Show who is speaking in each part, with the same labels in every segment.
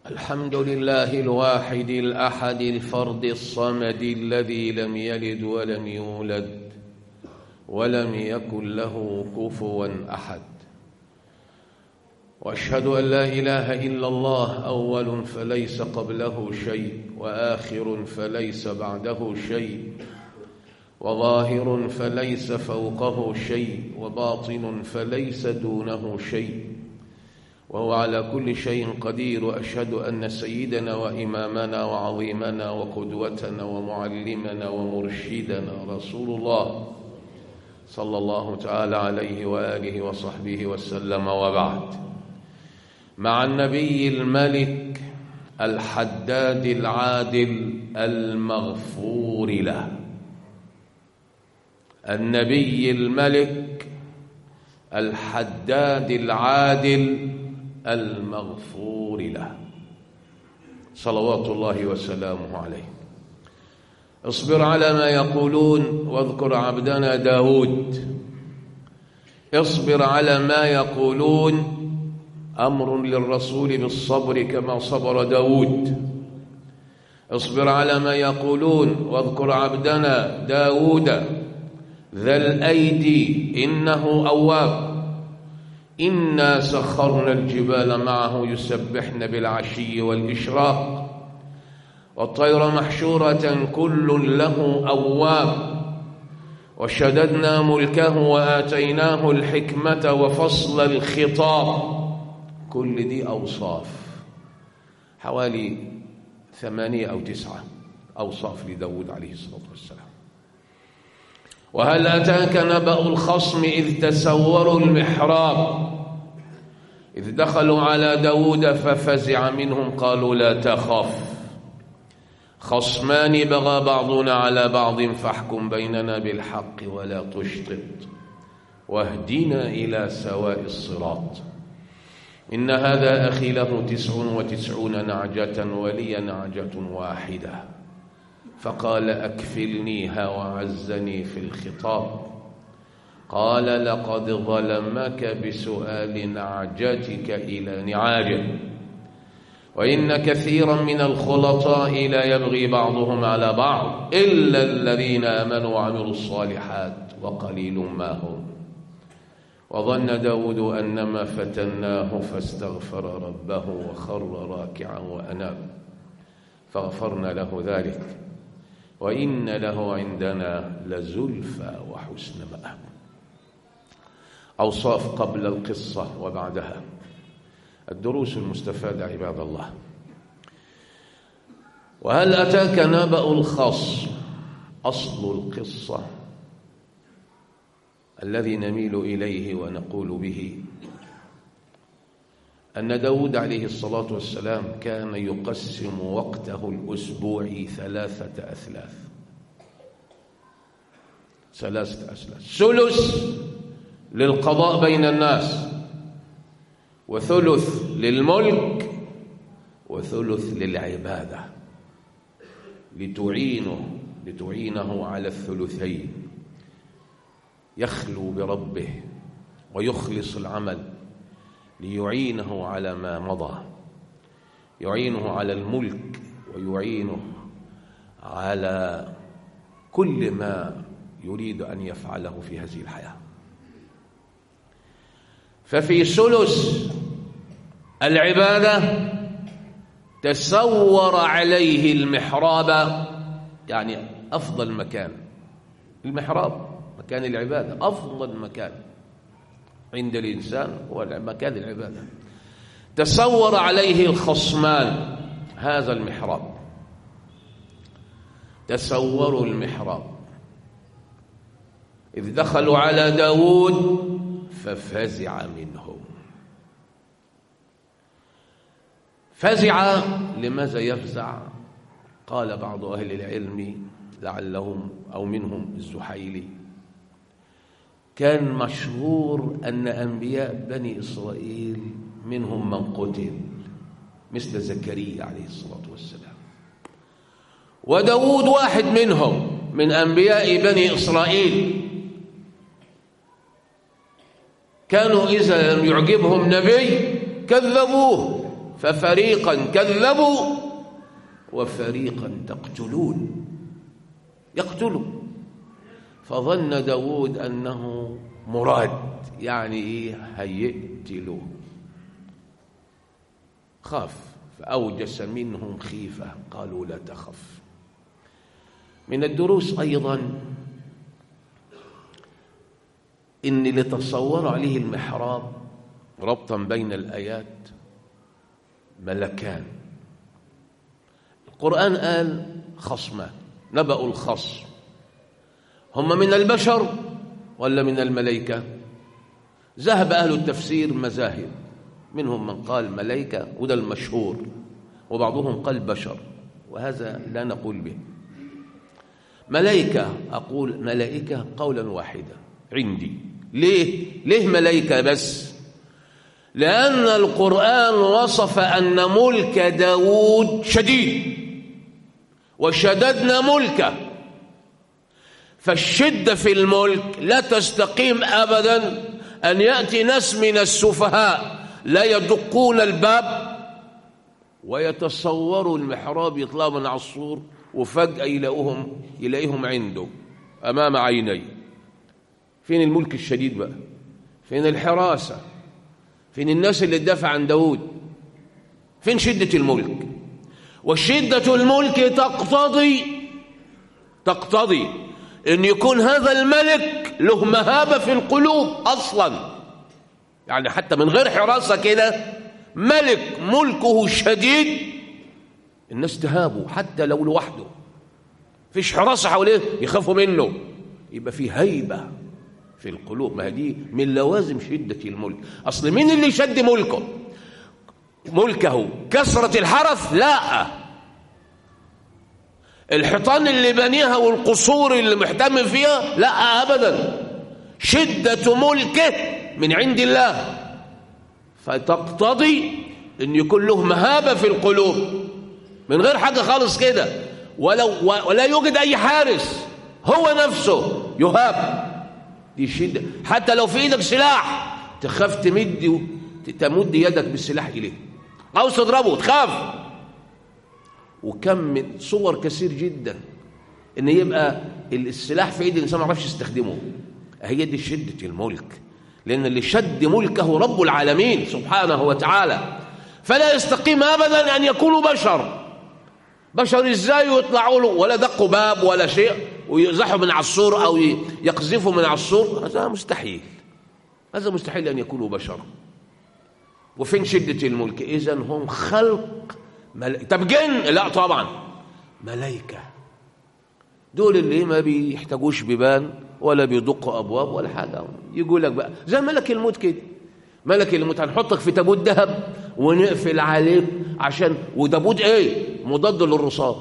Speaker 1: الحمد لله الواحد الأحد الفرد الصمد الذي لم يلد ولم يولد ولم يكن له كفوا أحد وأشهد أن لا إله إلا الله أول فليس قبله شيء وآخر فليس بعده شيء وظاهر فليس فوقه شيء وباطن فليس دونه شيء وهو على كل شيء قدير وأشهد أن سيدنا وإمامنا وعظيمنا وقدوتنا ومعلمنا ومرشدنا رسول الله صلى الله تعالى عليه وآله وصحبه وسلم وبعد مع النبي الملك الحداد العادل المغفور له النبي الملك الحداد العادل المغفور له صلوات الله وسلامه عليه اصبر على ما يقولون واذكر عبدنا داود اصبر على ما يقولون أمر للرسول بالصبر كما صبر داود اصبر على ما يقولون واذكر عبدنا داود ذا الأيدي إنه أواب إنا سخرنا الجبال معه يسبحن بالعشي والإشراق والطير محشورة كل له أواب وشددنا ملكه وآتيناه الحكمة وفصل الخطاب كل دي أوصاف حوالي ثمانية أو تسعة أوصاف لداود عليه الصلاة والسلام وهل أتاك نبأ الخصم إذ تسوروا المحراب إذ دخلوا على داود ففزع منهم قالوا لا تخف خصمان بغى بعضنا على بعض فاحكم بيننا بالحق ولا تشطط واهدنا إلى سواء الصراط إن هذا أخي له تسع وتسعون نعجة ولي نعجة واحدة فقال أكفلنيها وعزني في الخطاب قال لقد ظلمك بسؤال نعجتك إلى نعاجه وإن كثيرا من الخلطاء لا يبغي بعضهم على بعض إلا الذين آمنوا وعملوا الصالحات وقليل ما هم وظن داود أنما فتناه فاستغفر ربه وخر راكعا وأناب فغفرنا له ذلك وإن له عندنا لزلفى وحسن مآب أوصاف قبل القصة وبعدها الدروس المستفادة عباد الله وهل أتاك نبأ الخصم أصل القصة الذي نميل إليه ونقول به أن داود عليه الصلاة والسلام كان يقسم وقته الأسبوعي ثلاثة أثلاث ثلاثة أثلاث ثلث للقضاء بين الناس وثلث للملك وثلث للعبادة لتعينه لتعينه على الثلثين يخلو بربه ويخلص العمل ليعينه على ما مضى يعينه على الملك ويعينه على كل ما يريد أن يفعله في هذه الحياة ففي ثلث العبادة تصور عليه المحراب يعني أفضل مكان المحراب مكان العبادة أفضل مكان عند الإنسان هو مكان العبادة تصور عليه الخصمان هذا المحراب تصوروا المحراب إذ دخلوا على داود ففزع منهم فزع لماذا يفزع قال بعض أهل العلم لعلهم أو منهم الزحيلي كان مشهور أن أنبياء بني إسرائيل منهم من قتل مثل زكريا عليه الصلاة والسلام وداود واحد منهم من أنبياء بني إسرائيل كانوا إذا لم يعجبهم نبي كذبوه ففريقا كذبوا وفريقا تقتلون يقتلوا فظن داود أنه مراد يعني إيه هيقتلوه خاف فأوجس منهم خيفة قالوا لا تخف من الدروس أيضا إن اللي تصور عليه المحراب ربطا بين الآيات ملكان القرآن قال خصمان نبأ الخصم هم من البشر ولا من الملائكة ذهب أهل التفسير مذاهب منهم من قال ملائكة وده المشهور وبعضهم قال بشر وهذا لا نقول به ملائكة أقول ملائكة قولا واحدا عندي ليه؟ ليه ملائكة بس؟ لأن القرآن وصف أن ملك داود شديد وشددنا ملكه فالشدة في الملك لا تستقيم أبدا أن يأتي ناس من السفهاء لا يدقون الباب ويتصوروا المحراب يطلعوا من على السور وفجأة يلاقوهم يلاقيهم عنده أمام عيني فين الملك الشديد بقى فين الحراسة فين الناس اللي تدافع عن داود فين شدة الملك وشدة الملك تقتضي تقتضي ان يكون هذا الملك له مهابة في القلوب اصلا يعني حتى من غير حراسة كده ملك ملكه شديد الناس تهابه حتى لو لوحده فيش حراسة حواليه يخافوا منه يبقى في هيبة في القلوب ما دي من لوازم شدة الملك أصل مين اللي شد ملكه ملكه كثرة الحرث لا الحيطان اللي بنيها والقصور اللي محتم فيها لا أبدا شدة ملكه من عند الله فتقتضي أن يكون له مهابة في القلوب من غير حاجة خالص كده ولو ولا يوجد أي حارس هو نفسه يهاب دي شدة حتى لو في إيدك سلاح تخاف تمد تمد يدك بالسلاح إليه عاوز تضربه تخاف وكم من صور كثير جدا ان يبقى السلاح في ايد الانسان ما يعرفش يستخدمه هي دي شده الملك لان اللي شد ملكه رب العالمين سبحانه وتعالى فلا يستقيم ابدا ان يكونوا بشر بشر ازاي يطلعوا له ولا دقوا باب ولا شيء ويزحوا من على السور او يقذفوا من على السور هذا مستحيل هذا مستحيل ان يكونوا بشر وفين شده الملك اذا هم خلق ملائكة طب جن لا طبعا ملائكة دول اللي ما بيحتاجوش بيبان ولا بيدقوا أبواب ولا حاجة يقول لك بقى زي ملك الموت كده ملك الموت هنحطك في تابوت ذهب ونقفل عليك عشان وتابوت ايه مضاد للرصاص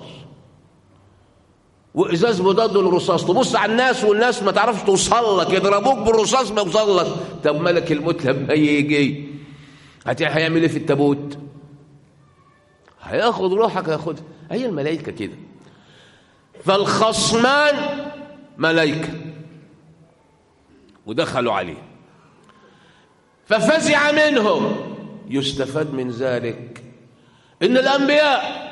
Speaker 1: وازاز مضاد للرصاص تبص على الناس والناس ما تعرفش توصل لك يضربوك بالرصاص ما يوصل لك طب ملك الموت لما يجي هيعمل ايه في التابوت هياخد روحك هياخدها هي الملائكة كده فالخصمان ملائكة ودخلوا عليه ففزع منهم يستفاد من ذلك إن الأنبياء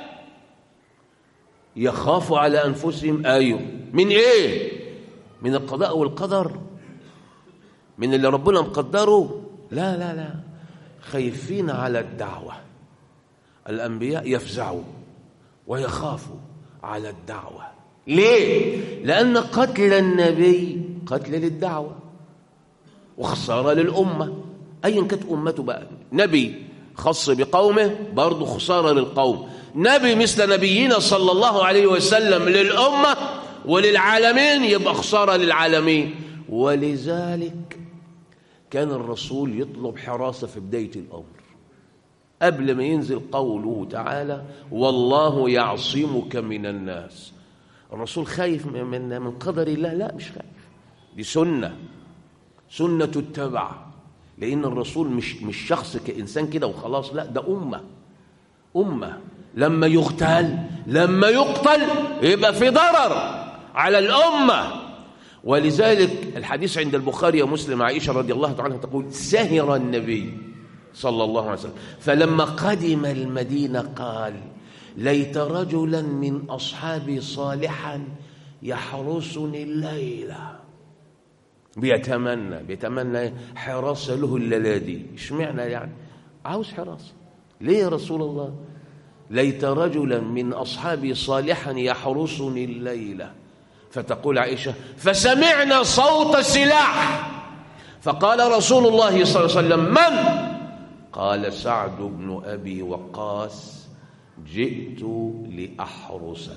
Speaker 1: يخافوا على أنفسهم أيوه من إيه؟ من القضاء والقدر من اللي ربنا مقدره لا لا لا خايفين على الدعوه الأنبياء يفزعوا ويخافوا على الدعوة ليه؟ لأن قتل النبي قتل للدعوة وخسارة للأمة أيا كانت أمته بقى نبي خص بقومه برضه خسارة للقوم نبي مثل نبينا صلى الله عليه وسلم للأمة وللعالمين يبقى خسارة للعالمين ولذلك كان الرسول يطلب حراسة في بداية الأمر قبل ما ينزل قوله تعالى والله يعصمك من الناس الرسول خايف من من قدر الله لا مش خايف دي سنة سنة تتبع لأن الرسول مش مش شخص كإنسان كده وخلاص لا ده أمة أمة لما يغتال لما يقتل يبقى في ضرر على الأمة ولذلك الحديث عند البخاري ومسلم عائشة رضي الله عنها تقول سهر النبي صلى الله عليه وسلم فلما قدم المدينة قال ليت رجلا من أصحابي صالحا يحرسني الليلة بيتمنى بيتمنى حراسة له الليلة دي اشمعنى يعني عاوز حراسة ليه يا رسول الله ليت رجلا من أصحابي صالحا يحرسني الليلة فتقول عائشة فسمعنا صوت سلاح فقال رسول الله صلى الله عليه وسلم من؟ قال سعد بن أبي وقاص جئت لأحرسك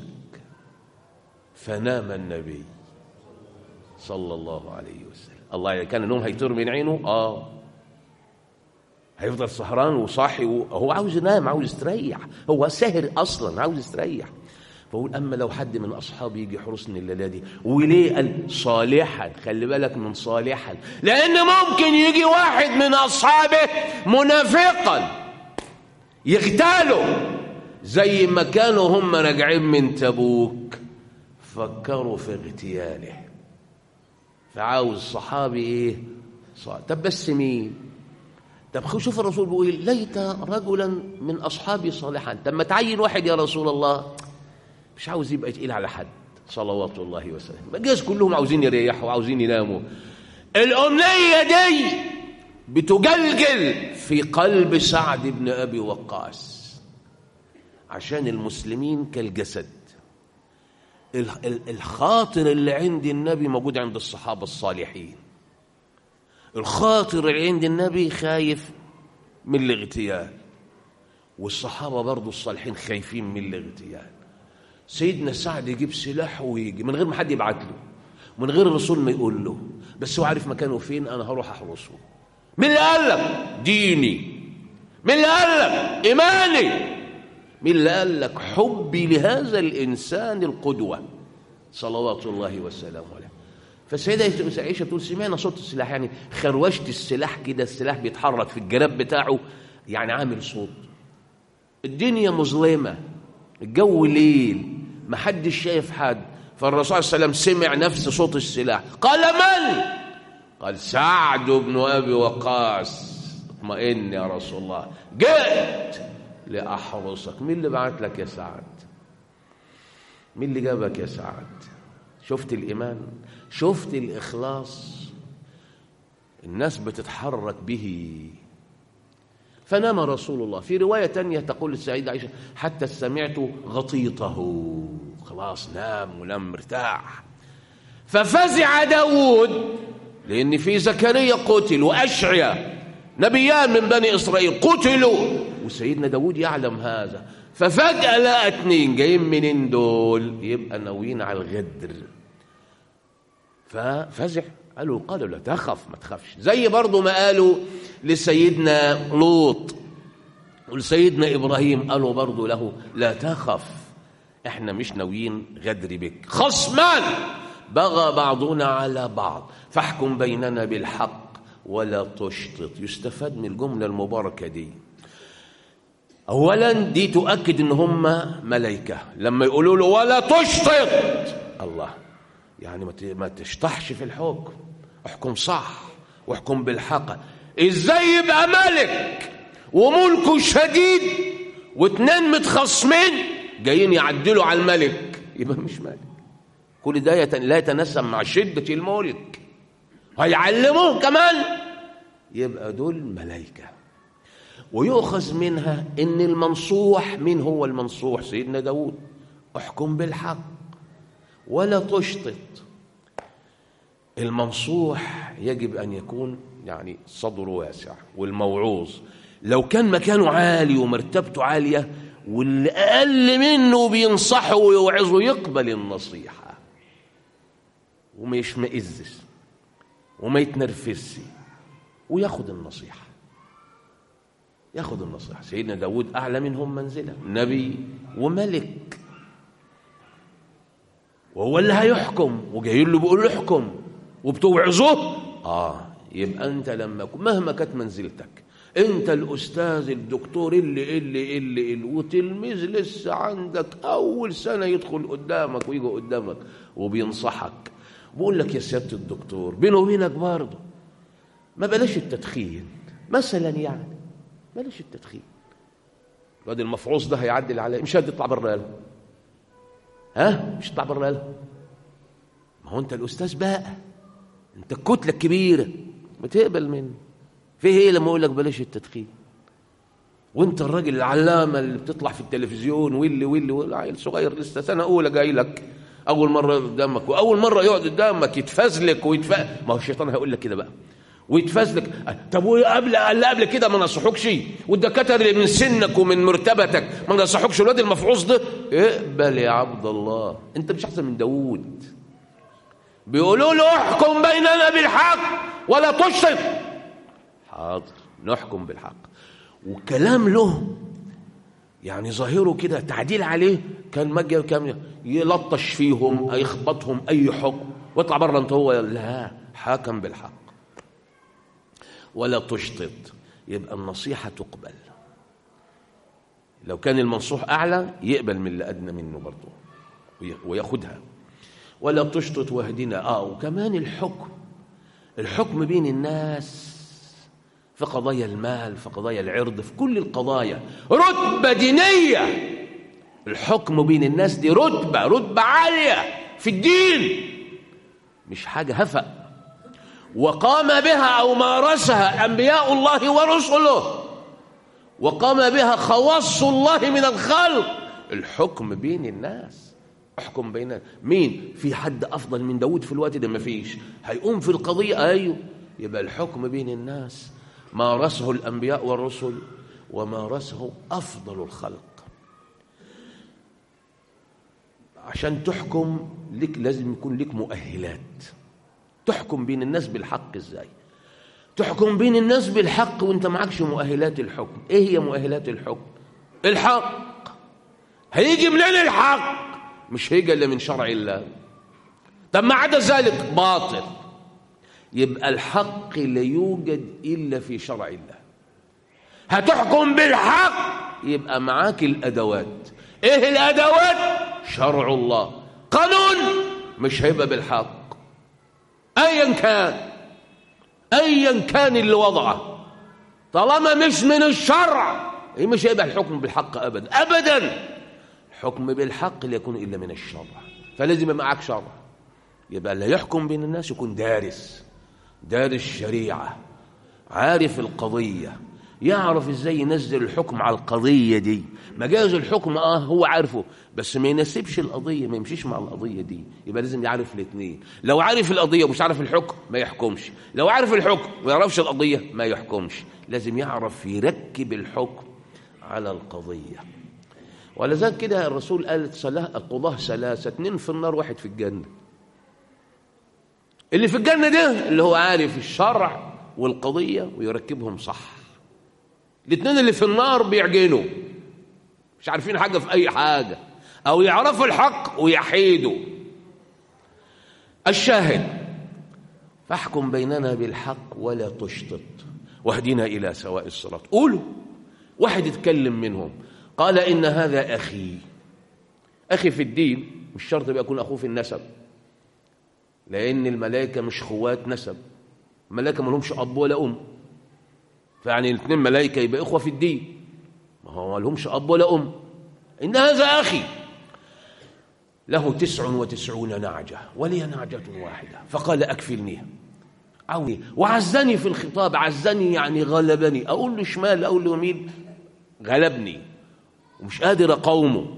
Speaker 1: فنام النبي صلى الله عليه وسلم الله كان النوم هيطير من عينه اه هيفضل سهران وصاحي هو عاوز ينام عاوز يستريح هو سهر اصلا عاوز يستريح فقول اما لو حد من اصحابي يجي يحرسني الليله دي وليه قال صالحا خلي بالك من صالحا لان ممكن يجي واحد من اصحابه منافقا يغتاله زي ما كانوا هم راجعين من تبوك فكروا في اغتياله فعاوز صحابي ايه صالح. طب بس مين طب شوف الرسول بيقول ليت رجلا من اصحابي صالحا طب ما تعين واحد يا رسول الله مش عاوز يبقى تقيل على حد صلوات الله وسلامه الجاز كلهم عاوزين يريحوا وعاوزين يناموا الأمنية دي بتجلجل في قلب سعد بن أبي وقاص عشان المسلمين كالجسد الخاطر اللي عند النبي موجود عند الصحابة الصالحين الخاطر اللي عند النبي خايف من الاغتيال والصحابة برضو الصالحين خايفين من الاغتيال سيدنا سعد يجيب سلاح ويجي من غير ما حد يبعت له من غير الرسول ما يقول له بس هو عارف مكانه فين انا هروح احرسه مين اللي قال لك ديني مين اللي قال لك ايماني مين اللي قال لك حبي لهذا الانسان القدوه صلوات الله وسلامه عليه فالسيدة عائشة تقول سمعنا صوت السلاح يعني خروشت السلاح كده السلاح بيتحرك في الجراب بتاعه يعني عامل صوت الدنيا مظلمة الجو ليل محدش شايف حد فالرسول صلى الله عليه وسلم سمع نفس صوت السلاح قال من قال سعد بن ابي وقاص اطمئن يا رسول الله جئت لاحرسك مين اللي بعت لك يا سعد مين اللي جابك يا سعد شفت الايمان شفت الاخلاص الناس بتتحرك به فنام رسول الله في رواية تانية تقول السيدة عائشة حتى سمعت غطيطه خلاص نام ونام مرتاح ففزع داود لأن في زكريا قتل وأشعيا نبيان من بني إسرائيل قتلوا وسيدنا داود يعلم هذا ففجأة لقى اتنين جايين منين دول يبقى ناويين على الغدر ففزع قالوا قالوا لا تخف ما تخافش زي برضو ما قالوا لسيدنا لوط ولسيدنا إبراهيم قالوا برضو له لا تخف احنا مش ناويين غدر بك خصمان بغى بعضنا على بعض فاحكم بيننا بالحق ولا تشطط يستفاد من الجملة المباركة دي أولا دي تؤكد إن هم ملائكة لما يقولوا له ولا تشطط الله يعني ما تشطحش في الحكم احكم صح واحكم بالحق ازاي يبقى ملك وملكه شديد واتنين متخاصمين جايين يعدلوا على الملك يبقى مش ملك كل ده لا يتناسب مع شدة الملك هيعلموه كمان يبقى دول ملائكة ويؤخذ منها ان المنصوح مين هو المنصوح سيدنا داود احكم بالحق ولا تشطط المنصوح يجب ان يكون يعني صدره واسع والموعوظ لو كان مكانه عالي ومرتبته عاليه واللي اقل منه بينصحه ويوعظه يقبل النصيحه وما يشمئزش وما يتنرفزش وياخد النصيحه ياخد النصيحه سيدنا داود اعلى منهم منزله نبي وملك وهو اللي هيحكم وجاي له بيقول له احكم وبتوعظه اه يبقى انت لما مهما كانت منزلتك انت الاستاذ الدكتور اللي اللي اللي, اللي وتلميذ لسه عندك اول سنه يدخل قدامك ويجي قدامك وبينصحك بقول لك يا سياده الدكتور بينه وبينك برضه ما بلاش التدخين مثلا يعني بلاش التدخين الواد المفعوص ده هيعدل عليه مش هتطلع بره قال ها مش هتطلع بره قال ما هو انت الاستاذ بقى انت الكتله الكبيره ما تقبل مني في ايه لما اقول لك بلاش التدخين وانت الراجل العلامه اللي بتطلع في التلفزيون واللي واللي واللي عيل صغير لسه سنه اولى جاي لك اول مره يقعد قدامك واول مره يقعد قدامك يتفزلك ويتف ما هو الشيطان هيقول لك كده بقى ويتفزلك طب وقبل اللي قبل كده ما نصحوكش والدكاتره اللي من سنك ومن مرتبتك ما نصحوكش الواد المفعوص ده اقبل يا عبد الله انت مش احسن من داوود بيقولوا له احكم بيننا بالحق ولا تشرك حاضر نحكم بالحق وكلام له يعني ظاهره كده تعديل عليه كان مجي كام يلطش فيهم يخبطهم اي حكم واطلع بره انت هو لا حاكم بالحق ولا تشطط يبقى النصيحة تقبل لو كان المنصوح أعلى يقبل من اللي أدنى منه برضه وياخدها ولا تشطط واهدنا آه وكمان الحكم الحكم بين الناس في قضايا المال في قضايا العرض في كل القضايا رتبة دينية الحكم بين الناس دي رتبة رتبة عالية في الدين مش حاجة هفأ وقام بها أو مارسها أنبياء الله ورسله وقام بها خواص الله من الخلق الحكم بين الناس احكم بين مين في حد أفضل من داود في الوقت ده مفيش هيقوم في القضية أيوه يبقى الحكم بين الناس مارسه الأنبياء والرسل ومارسه أفضل الخلق عشان تحكم لك لازم يكون لك مؤهلات تحكم بين الناس بالحق ازاي تحكم بين الناس بالحق وانت معكش مؤهلات الحكم ايه هي مؤهلات الحكم الحق هيجي منين الحق مش هيجي الا من شرع الله طب ما عدا ذلك باطل يبقى الحق لا يوجد الا في شرع الله هتحكم بالحق يبقى معاك الادوات ايه الادوات شرع الله قانون مش هيبقى بالحق ايا كان ايا كان اللي وضعه طالما مش من الشرع إيه مش هيبقى الحكم بالحق ابدا ابدا الحكم بالحق لا يكون الا من الشرع فلازم يبقى معاك شرع يبقى اللي يحكم بين الناس يكون دارس دارس شريعه عارف القضيه يعرف ازاي ينزل الحكم على القضيه دي مجاز الحكم اه هو عارفه بس ما يناسبش القضيه ما يمشيش مع القضيه دي يبقى لازم يعرف الاثنين لو عارف القضيه ومش عارف الحكم ما يحكمش لو عارف الحكم وما يعرفش القضيه ما يحكمش لازم يعرف يركب الحكم على القضيه ولذلك كده الرسول قال القضاه ثلاثه اثنين في النار واحد في الجنه اللي في الجنه ده اللي هو عارف الشرع والقضيه ويركبهم صح الاثنين اللي في النار بيعجنوا مش عارفين حاجه في اي حاجه او يعرفوا الحق ويحيدوا الشاهد فاحكم بيننا بالحق ولا تشطط واهدنا الى سواء الصراط قولوا واحد يتكلم منهم قال ان هذا اخي اخي في الدين مش شرط يبقى يكون اخوه في النسب لان الملائكه مش خوات نسب الملائكه ما لهمش اب ولا ام فيعني الاثنين ملائكه يبقى اخوه في الدين ما هو ما لهمش اب ولا ام ان هذا اخي له تسع وتسعون نعجه ولي نعجه واحده فقال اكفلنيها عوني وعزني في الخطاب عزني يعني غلبني اقول له شمال اقول له يمين غلبني ومش قادر اقاومه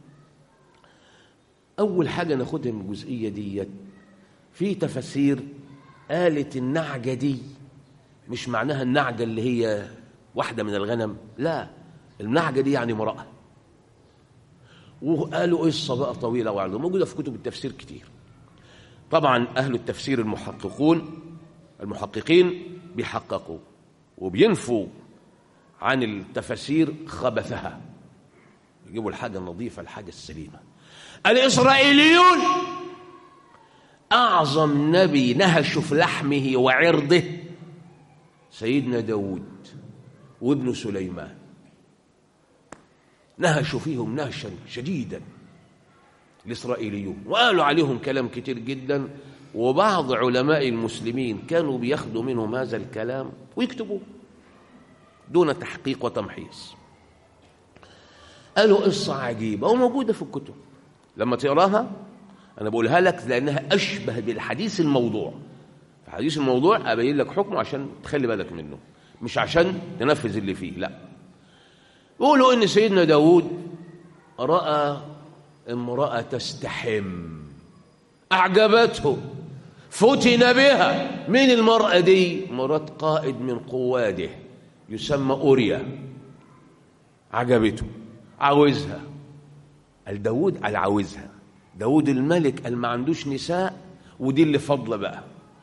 Speaker 1: اول حاجه ناخدها من الجزئيه ديت في تفاسير قالت النعجه دي مش معناها النعجة اللي هي واحدة من الغنم لا النعجة دي يعني امرأة وقالوا قصة بقى طويلة وعرضة موجودة في كتب التفسير كتير طبعا أهل التفسير المحققون المحققين بيحققوا وبينفوا عن التفاسير خبثها يجيبوا الحاجة النظيفة الحاجة السليمة الإسرائيليون أعظم نبي نهش في لحمه وعرضه سيدنا داود وابن سليمان نهشوا فيهم نهشا شديدا الإسرائيليون وقالوا عليهم كلام كتير جدا وبعض علماء المسلمين كانوا بياخدوا منهم هذا الكلام ويكتبوه دون تحقيق وتمحيص قالوا قصة عجيبة وموجودة في الكتب لما تقراها أنا بقولها لك لأنها أشبه بالحديث الموضوع في حديث الموضوع أبين لك حكمه عشان تخلي بالك منه مش عشان تنفذ اللي فيه لا يقولوا إن سيدنا داود رأى امرأة تستحم أعجبته فتن بها من المرأة دي مرات قائد من قواده يسمى أوريا عجبته عاوزها قال داود قال عاوزها داود الملك قال ما عندوش نساء ودي اللي فضل بقى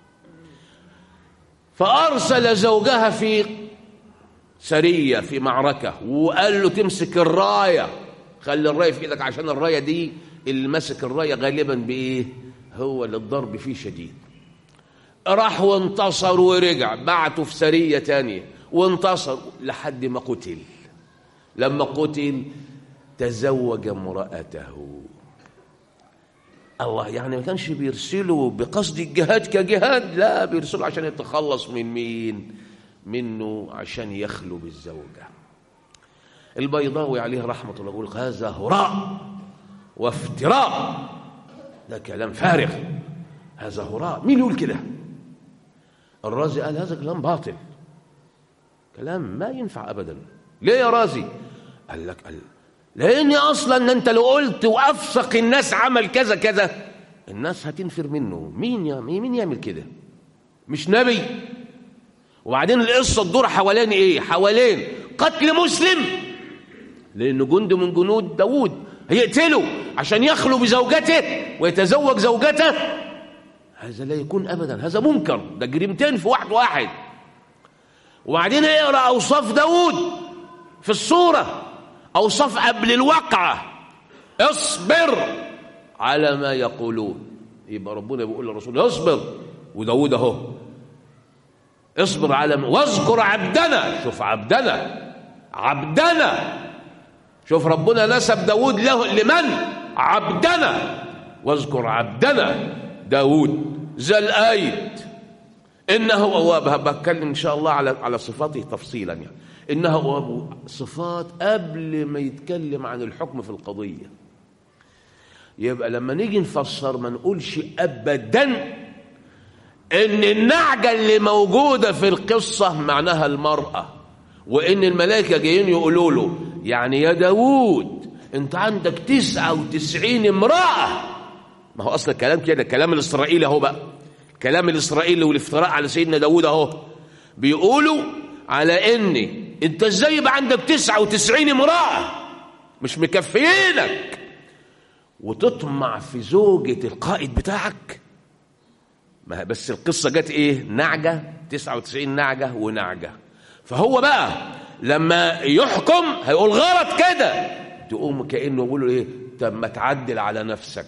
Speaker 1: فأرسل زوجها في سرية في معركة وقال له تمسك الراية خلي الراية في ايدك عشان الراية دي اللي ماسك الراية غالبا بإيه هو اللي الضرب فيه شديد راح وانتصر ورجع بعته في سرية تانية وانتصر لحد ما قتل لما قتل تزوج امرأته الله يعني ما كانش بيرسله بقصد الجهاد كجهاد لا بيرسله عشان يتخلص من مين منه عشان يخلو بالزوجة البيضاوي عليه رحمة الله يقول هذا هراء وافتراء ده كلام فارغ هذا هراء مين يقول كده الرازي قال هذا كلام باطل كلام ما ينفع ابدا ليه يا رازي قال لك قال لاني اصلا ان انت لو قلت وافسق الناس عمل كذا كذا الناس هتنفر منه مين يا مين يعمل كده مش نبي وبعدين القصه تدور حوالين ايه حوالين قتل مسلم لانه جند من جنود داوود هيقتله عشان يخلو بزوجته ويتزوج زوجته هذا لا يكون ابدا هذا منكر ده جريمتين في واحد واحد وبعدين اقرا اوصاف داوود في الصوره اوصاف قبل الواقعه اصبر على ما يقولون يبقى ربنا بيقول للرسول اصبر وداوود اهو اصبر على ما واذكر عبدنا شوف عبدنا عبدنا شوف ربنا نسب داود له لمن عبدنا واذكر عبدنا داود ذا الآيد إنه أواب بتكلم إن شاء الله على على صفاته تفصيلا يعني إنه أواب صفات قبل ما يتكلم عن الحكم في القضية يبقى لما نيجي نفسر ما نقولش أبدا إن النعجة اللي موجودة في القصة معناها المرأة وإن الملائكة جايين يقولوا له يعني يا داوود أنت عندك تسعة وتسعين امرأة ما هو أصل الكلام كده الكلام الإسرائيلي أهو بقى الكلام الإسرائيلي والافتراء على سيدنا داوود أهو بيقولوا على إن أنت إزاي يبقى عندك تسعة وتسعين امرأة مش مكفيينك وتطمع في زوجة القائد بتاعك ما بس القصة جت إيه نعجة 99 نعجة ونعجة فهو بقى لما يحكم هيقول غلط كده تقوم كأنه يقول له إيه طب ما تعدل على نفسك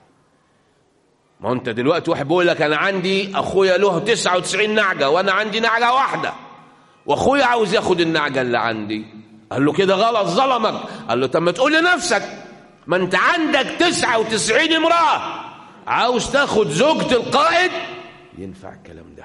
Speaker 1: ما انت دلوقتي واحد بيقول لك انا عندي اخويا له 99 نعجه وانا عندي نعجه واحده واخويا عاوز ياخد النعجه اللي عندي قال له كده غلط ظلمك قال له طب ما تقول لنفسك ما انت عندك 99 امراه عاوز تاخد زوجة القائد ينفع الكلام ده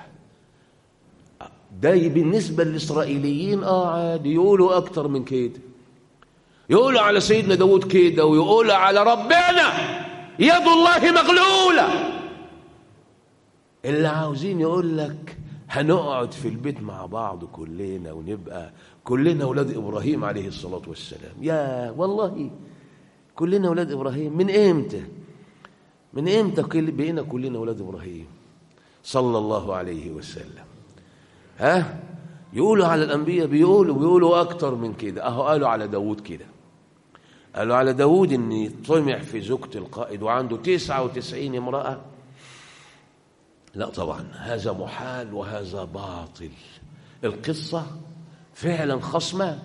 Speaker 1: ده بالنسبة للإسرائيليين اه عادي يقولوا أكتر من كده يقولوا على سيدنا داود كده ويقولوا على ربنا يد الله مغلولة اللي عاوزين يقول لك هنقعد في البيت مع بعض كلنا ونبقى كلنا أولاد إبراهيم عليه الصلاة والسلام يا والله كلنا أولاد إبراهيم من إمتى من إمتى بقينا كلنا أولاد إبراهيم صلى الله عليه وسلم ها يقولوا على الأنبياء بيقولوا بيقولوا أكتر من كده أهو قالوا على داود كده قالوا على داود ان طمع في زوجة القائد وعنده تسعة وتسعين امرأة لا طبعا هذا محال وهذا باطل القصة فعلا خصمة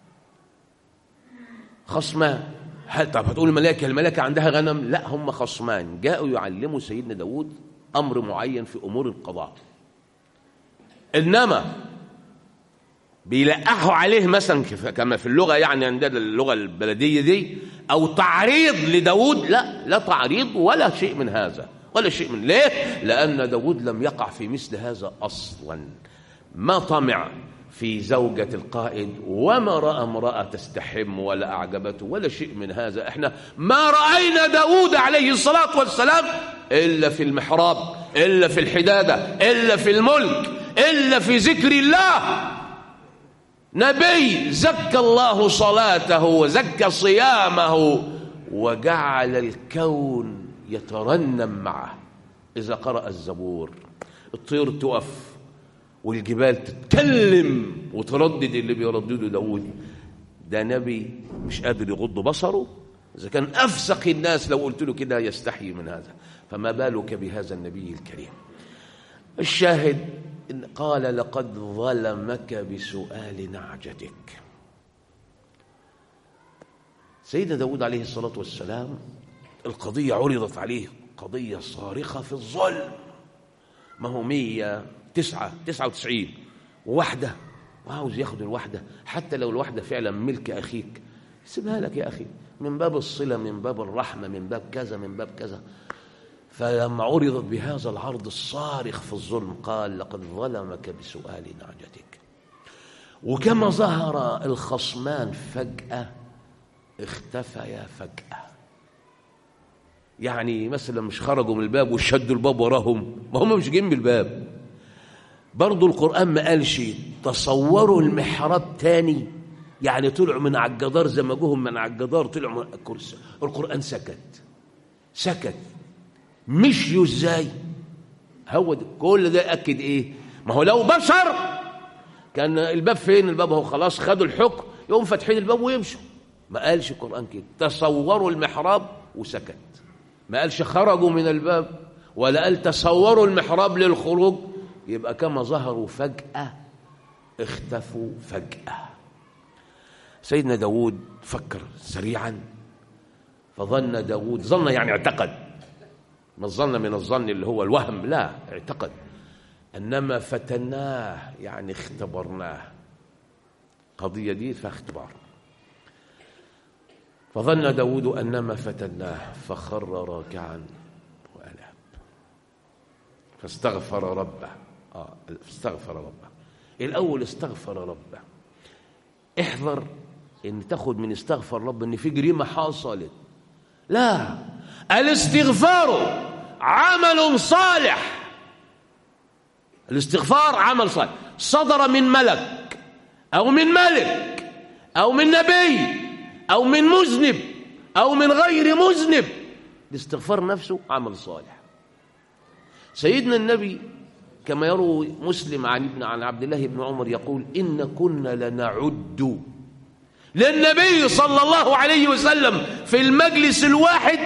Speaker 1: خصمة هل طب هتقول الملائكة الملائكة عندها غنم لا هم خصمان جاءوا يعلموا سيدنا داود أمر معين في أمور القضاء إنما بيلقحوا عليه مثلا كما في اللغة يعني عندنا اللغة البلدية دي أو تعريض لداود لا لا تعريض ولا شيء من هذا ولا شيء من ليه؟ لأن داود لم يقع في مثل هذا أصلا ما طمع في زوجة القائد وما رأى امرأة تستحم ولا أعجبته ولا شيء من هذا احنا ما رأينا داود عليه الصلاة والسلام إلا في المحراب إلا في الحدادة إلا في الملك إلا في ذكر الله نبي زكى الله صلاته وزكى صيامه وجعل الكون يترنم معه إذا قرأ الزبور الطير تقف والجبال تتكلم وتردد اللي بيردده داود ده نبي مش قادر يغض بصره إذا كان أفسق الناس لو قلت له كده يستحي من هذا فما بالك بهذا النبي الكريم الشاهد إن قال لقد ظلمك بسؤال نعجتك سيدنا داود عليه الصلاة والسلام القضية عرضت عليه قضية صارخة في الظلم ما هو مية تسعة تسعة وتسعين وواحدة وعاوز ياخد الواحدة حتى لو الواحدة فعلا ملك أخيك سيبها لك يا أخي من باب الصلة من باب الرحمة من باب كذا من باب كذا فلما عرضت بهذا العرض الصارخ في الظلم قال لقد ظلمك بسؤال نعجتك وكما ظهر الخصمان فجأة اختفيا فجأة يعني مثلا مش خرجوا من الباب وشدوا الباب وراهم ما هم مش جايين بالباب برضو القرآن ما قالش تصوروا المحراب تاني يعني طلعوا من على الجدار زي ما جوهم من على الجدار طلعوا من الكرسي القرآن سكت سكت مشيوا ازاي هو ده كل ده يأكد ايه ما هو لو بشر كان الباب فين الباب هو خلاص خدوا الحكم يقوم فاتحين الباب ويمشوا ما قالش القرآن كده تصوروا المحراب وسكت ما قالش خرجوا من الباب ولا قال تصوروا المحراب للخروج يبقى كما ظهروا فجأة اختفوا فجأة سيدنا داود فكر سريعا فظن داود ظن يعني اعتقد ما الظن من الظن اللي هو الوهم لا اعتقد انما فتناه يعني اختبرناه قضيه دي فاختبار فظن داود انما فتناه فخر راكعا واناب فاستغفر ربه اه استغفر ربه الاول استغفر ربه احذر ان تاخد من استغفر رب ان في جريمه حصلت لا الاستغفار عمل صالح الاستغفار عمل صالح صدر من ملك او من ملك او من نبي او من مذنب او من غير مذنب الاستغفار نفسه عمل صالح سيدنا النبي كما يروي مسلم عن ابن عن عبد الله بن عمر يقول ان كنا لنعد للنبي صلى الله عليه وسلم في المجلس الواحد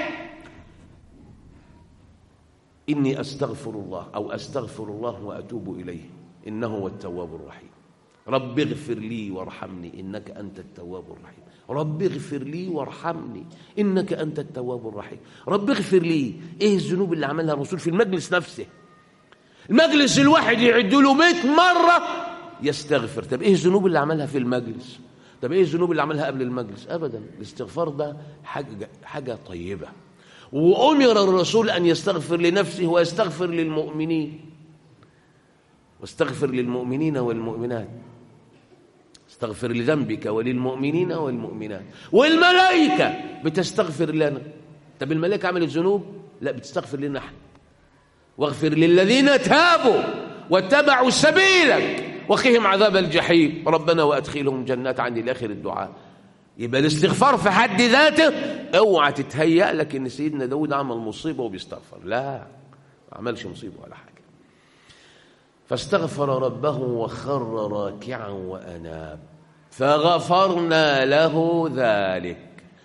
Speaker 1: إني أستغفر الله أو أستغفر الله وأتوب إليه إنه هو التواب الرحيم رب اغفر لي وارحمني إنك أنت التواب الرحيم رب اغفر لي وارحمني إنك أنت التواب الرحيم رب اغفر لي إيه الذنوب اللي عملها الرسول في المجلس نفسه المجلس الواحد يعد له 100 مرة يستغفر طب إيه الذنوب اللي عملها في المجلس طب إيه الذنوب اللي عملها قبل المجلس أبدا الاستغفار ده حاجة, حاجة طيبة وأمر الرسول أن يستغفر لنفسه ويستغفر للمؤمنين واستغفر للمؤمنين والمؤمنات استغفر لذنبك وللمؤمنين والمؤمنات والملائكة بتستغفر لنا طب الملائكة عملت ذنوب لا بتستغفر لنا احنا واغفر للذين تابوا واتبعوا سبيلك وقهم عذاب الجحيم ربنا وادخلهم جنات عن الاخر الدعاء يبقى الاستغفار في حد ذاته اوعى تتهيأ لك ان سيدنا داود عمل مصيبه وبيستغفر لا ما عملش مصيبه ولا حاجه فاستغفر ربه وخر راكعا واناب فغفرنا له ذلك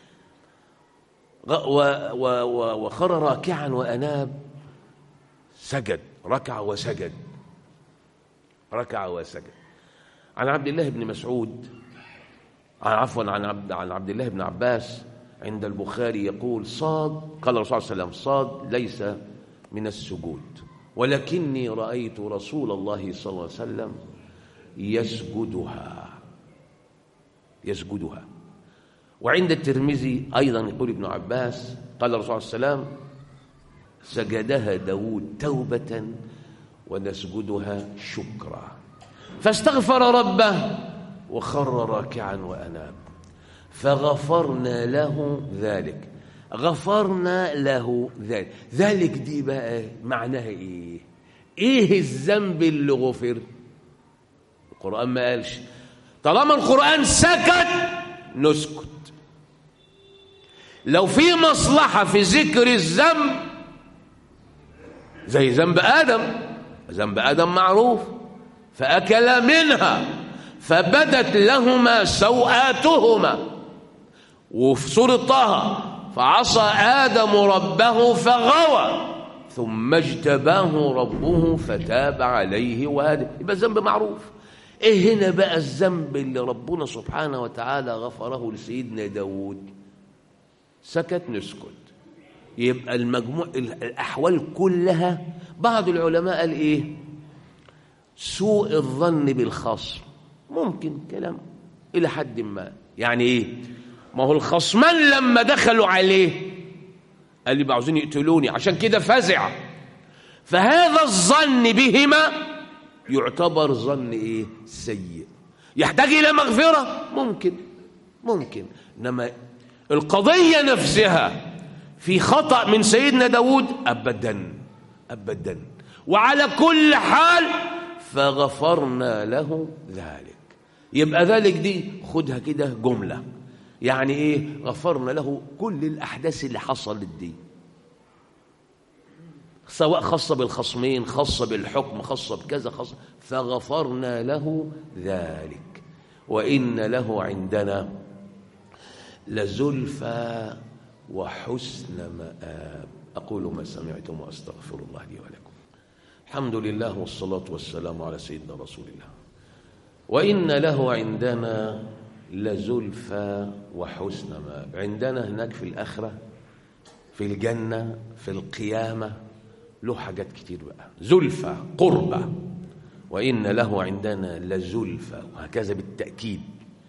Speaker 1: وخر راكعا واناب سجد ركع وسجد ركع وسجد عن عبد الله بن مسعود عفوا عن عبد عن عبد الله بن عباس عند البخاري يقول صاد قال الرسول صلى الله عليه وسلم صاد ليس من السجود ولكني رأيت رسول الله صلى الله عليه وسلم يسجدها يسجدها وعند الترمذي أيضا يقول ابن عباس قال الرسول صلى الله عليه وسلم سجدها داود توبة ونسجدها شكرا فاستغفر ربه وخر راكعا وأناب فغفرنا له ذلك غفرنا له ذلك ذلك دي بقى معناها ايه ايه الذنب اللي غفر القرآن ما قالش طالما القرآن سكت نسكت لو في مصلحة في ذكر الذنب زي ذنب آدم ذنب آدم معروف فأكل منها فبدت لهما سوآتهما وفي سورة طه فعصى آدم ربه فغوى ثم اجتباه ربه فتاب عليه وهدى يبقى الذنب معروف ايه هنا بقى الذنب اللي ربنا سبحانه وتعالى غفره لسيدنا داود سكت نسكت يبقى المجموع الأحوال كلها بعض العلماء قال إيه سوء الظن بالخصم ممكن كلام إلى حد ما يعني إيه ما هو الخصمان لما دخلوا عليه قال لي عاوزين يقتلوني عشان كده فزع فهذا الظن بهما يعتبر ظن إيه سيء يحتاج إلى مغفرة ممكن ممكن إنما القضية نفسها في خطأ من سيدنا داود أبدا أبدا وعلى كل حال فغفرنا له ذلك يبقى ذلك دي خدها كده جملة يعني ايه غفرنا له كل الأحداث اللي حصلت دي سواء خاصة بالخصمين خاصة بالحكم خاصة بكذا خاصة فغفرنا له ذلك وإن له عندنا لزلفى وحسن مآب أقول ما سمعتم وأستغفر الله لي ولكم الحمد لله والصلاة والسلام على سيدنا رسول الله وإن له عندنا لزلفى وحسن مآب عندنا هناك في الآخرة في الجنة في القيامة له حاجات كتير بقى زلفى قربة وإن له عندنا لزلفى وهكذا بالتأكيد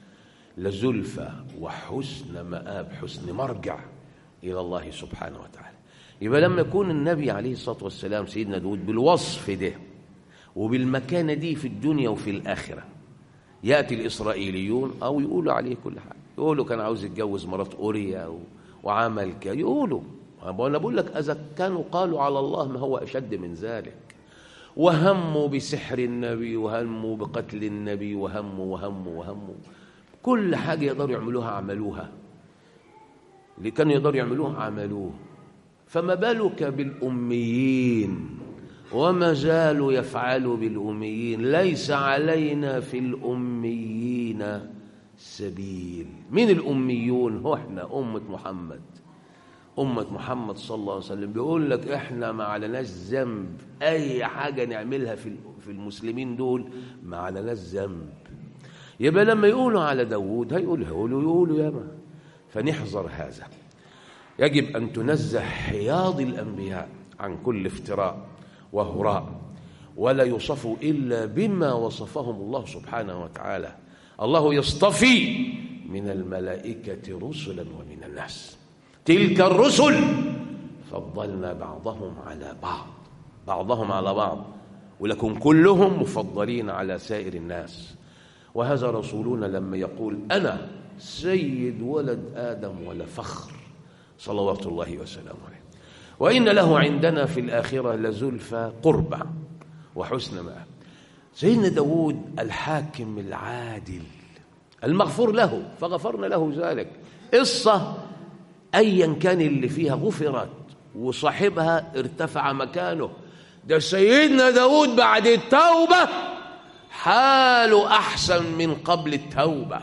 Speaker 1: لزلفى وحسن مآب حسن مرجع إلى الله سبحانه وتعالى يبقى لما يكون النبي عليه الصلاة والسلام سيدنا داود بالوصف ده وبالمكانة دي في الدنيا وفي الآخرة يأتي الإسرائيليون أو يقولوا عليه كل حاجة يقولوا كان عاوز يتجوز مرات أوريا وعمل كده يقولوا أنا بقول لك إذا كانوا قالوا على الله ما هو أشد من ذلك وهموا بسحر النبي وهموا بقتل النبي وهموا وهموا وهموا كل حاجة يقدروا يعملوها عملوها اللي كانوا يقدروا يعملوه عملوه فما بالك بالأميين وما زالوا يفعلوا بالأميين ليس علينا في الأميين سبيل من الأميون هو احنا أمة محمد أمة محمد صلى الله عليه وسلم بيقول لك احنا ما علناش ذنب أي حاجة نعملها في في المسلمين دول ما علناش ذنب يبقى لما يقولوا على داوود هيقول هيقولوا يقولوا ياما فنحذر هذا يجب أن تنزه حياض الأنبياء عن كل افتراء وهراء ولا يوصفوا إلا بما وصفهم الله سبحانه وتعالى الله يصطفي من الملائكة رسلا ومن الناس تلك الرسل فضلنا بعضهم على بعض بعضهم على بعض ولكن كلهم مفضلين على سائر الناس وهذا رسولنا لما يقول أنا سيد ولد آدم ولا فخر صلوات الله وسلامه عليه وإن له عندنا في الآخرة لزلفى قربة وحسن مآب سيدنا داود الحاكم العادل المغفور له فغفرنا له ذلك قصة أيا كان اللي فيها غفرت وصاحبها ارتفع مكانه ده سيدنا داود بعد التوبة حاله أحسن من قبل التوبة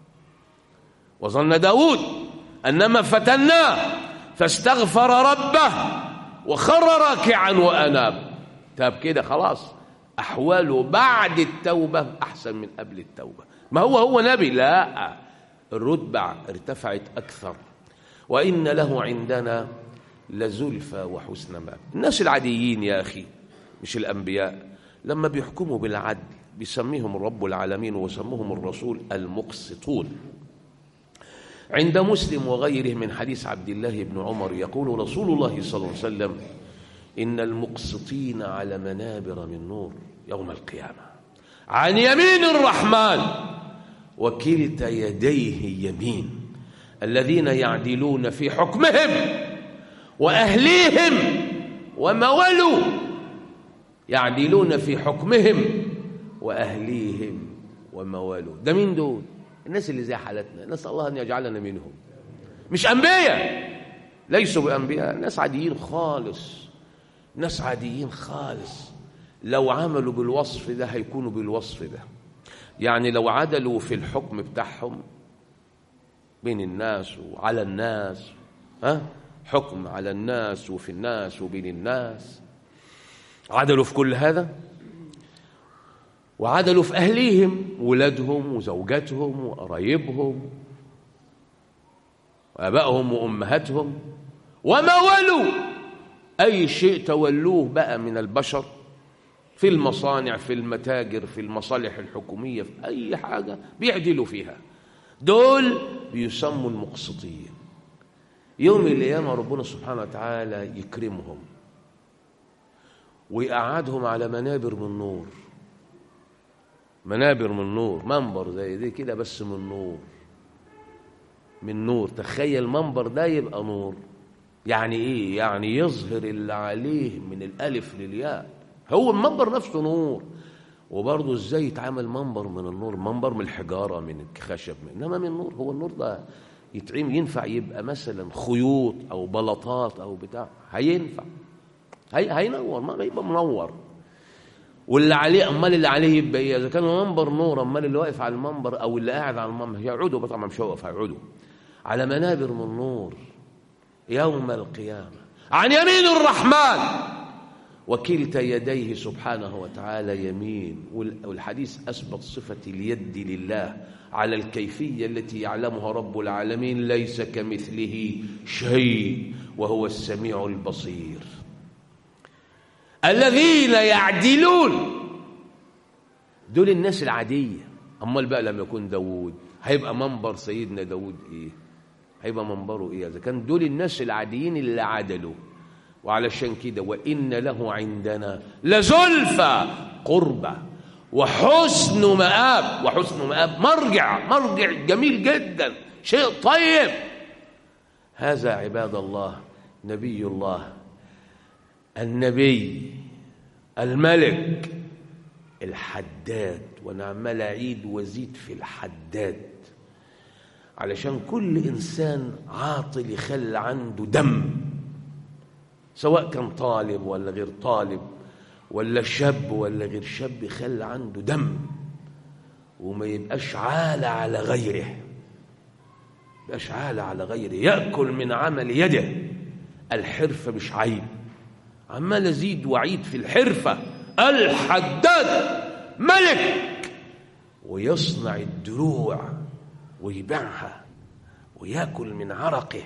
Speaker 1: وظن داود أنما فتناه فاستغفر ربه وخر راكعا وأناب تاب كده خلاص أحواله بعد التوبة أحسن من قبل التوبة ما هو هو نبي لا الرتبة ارتفعت أكثر وإن له عندنا لزلفى وحسن مآب الناس العاديين يا أخي مش الأنبياء لما بيحكموا بالعدل بيسميهم رب العالمين وسموهم الرسول المقسطون عند مسلم وغيره من حديث عبد الله بن عمر يقول رسول الله صلى الله عليه وسلم إن المقسطين على منابر من نور يوم القيامة عن يمين الرحمن وكلتا يديه يمين الذين يعدلون في حكمهم وأهليهم وما ولوا يعدلون في حكمهم وأهليهم وما ولوا ده مين دول الناس اللي زي حالتنا نسأل الله أن يجعلنا منهم مش أنبياء ليسوا بأنبياء ناس عاديين خالص ناس عاديين خالص لو عملوا بالوصف ده هيكونوا بالوصف ده يعني لو عدلوا في الحكم بتاعهم بين الناس وعلى الناس ها حكم على الناس وفي الناس وبين الناس عدلوا في كل هذا وعدلوا في أهليهم ولادهم وزوجاتهم وقرايبهم وآبائهم وأمهاتهم وما ولوا أي شيء تولوه بقى من البشر في المصانع في المتاجر في المصالح الحكومية في أي حاجة بيعدلوا فيها دول بيسموا المقسطين يوم القيامة ربنا سبحانه وتعالى يكرمهم ويقعدهم على منابر من نور منابر من نور منبر زي دي كده بس من نور من نور تخيل منبر ده يبقى نور يعني ايه يعني يظهر اللي عليه من الالف للياء هو المنبر نفسه نور وبرضه ازاي يتعامل منبر من النور منبر من الحجاره من الخشب انما من النور هو النور ده يتعيم ينفع يبقى مثلا خيوط او بلاطات او بتاع هينفع هي هينور ما يبقى منور واللي عليه امال اللي عليه يبقى ايه اذا كان منبر نور امال اللي واقف على المنبر او اللي قاعد على المنبر هيقعدوا طبعا مش هيقف هيقعدوا على منابر من نور يوم القيامه عن يمين الرحمن وكلتا يديه سبحانه وتعالى يمين والحديث أثبت صفة اليد لله على الكيفية التي يعلمها رب العالمين ليس كمثله شيء وهو السميع البصير الذين يعدلون دول الناس العادية أمال بقى لما يكون داود هيبقى منبر سيدنا داود إيه هيبقى منبره إيه إذا كان دول الناس العاديين اللي عدلوا وعلشان كده وإن له عندنا لزلفى قربة وحسن مآب وحسن مآب مرجع مرجع جميل جدا شيء طيب هذا عباد الله نبي الله النبي الملك الحداد وانا عمال اعيد وازيد في الحداد علشان كل انسان عاطل يخلي عنده دم سواء كان طالب ولا غير طالب ولا شاب ولا غير شاب يخلي عنده دم وما يبقاش عالة على غيره يبقاش عالة على غيره يأكل من عمل يده الحرفة مش عيب عمال أزيد وعيد في الحرفة الحداد ملك ويصنع الدروع ويبيعها ويأكل من عرقه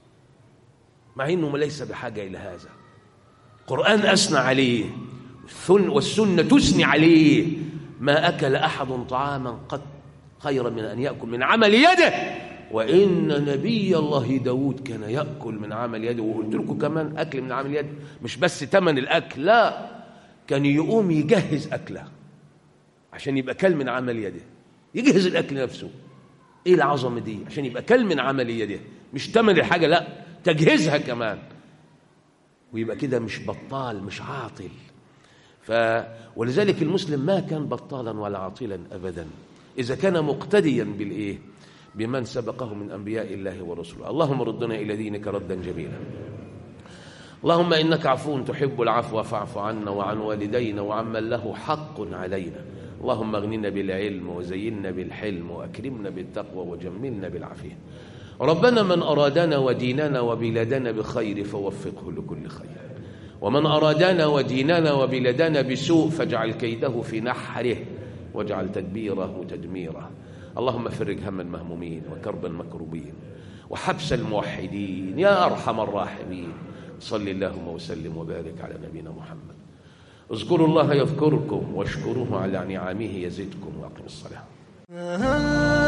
Speaker 1: مع انه ليس بحاجه الى هذا القران اثنى عليه والسنه تثني عليه ما اكل احد طعاما قد خيرا من ان ياكل من عمل يده وان نبي الله داود كان ياكل من عمل يده وقلت لكم كمان اكل من عمل يده مش بس ثمن الاكل لا كان يقوم يجهز اكله عشان يبقى كل من عمل يده يجهز الاكل نفسه ايه العظمه دي عشان يبقى كل من عمل يده مش ثمن الحاجه لا تجهيزها كمان ويبقى كده مش بطال مش عاطل ف ولذلك المسلم ما كان بطالا ولا عاطلا ابدا اذا كان مقتديا بالايه بمن سبقه من انبياء الله ورسوله اللهم ردنا الى دينك ردا جميلا اللهم انك عفو تحب العفو فاعف عنا وعن والدينا وعمن له حق علينا اللهم اغننا بالعلم وزينا بالحلم واكرمنا بالتقوى وجملنا بالعافيه ربنا من أرادنا وديننا وبلادنا بخير فوفقه لكل خير ومن أرادنا وديننا وبلادنا بسوء فاجعل كيده في نحره واجعل تدبيره تدميره اللهم فرج هم المهمومين وكرب المكروبين وحبس الموحدين يا أرحم الراحمين صل اللهم وسلم وبارك على نبينا محمد اذكروا الله يذكركم واشكروه على نعمه يزدكم واقم الصلاه